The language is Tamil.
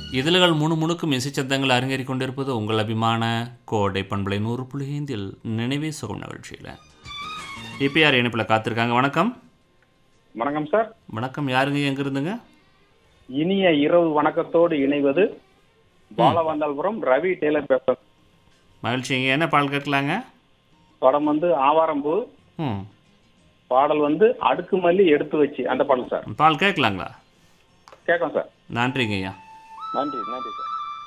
இதழ்கள் முணுமுணுக்கும் இசைச்சத்தங்கள் அரங்கேறிக் கொண்டிருப்பது உங்கள் அபிமான கோடை பண்பலை நூறு புள்ளி ஐந்தில் நினைவே சுகம் நிகழ்ச்சியில் இப்போ யார் இணைப்பில் காத்திருக்காங்க வணக்கம் வணக்கம் சார் வணக்கம் யாருங்க எங்க இருந்துங்க இனிய இரவு வணக்கத்தோடு இணைவது பாலவந்தாள்புரம் ரவி டெய்லர் பேசுறேன் மகிழ்ச்சிங்க என்ன பால் கேட்கலாங்க படம் வந்து ஆவாரம்பூ ம் பாடல் வந்து அடுக்கு மல்லி எடுத்து வச்சு அந்த பாடல் சார் பால் கேட்கலாங்களா கேட்கும் சார் நன்றிங்க ஐயா நன்றி நன்றி சார்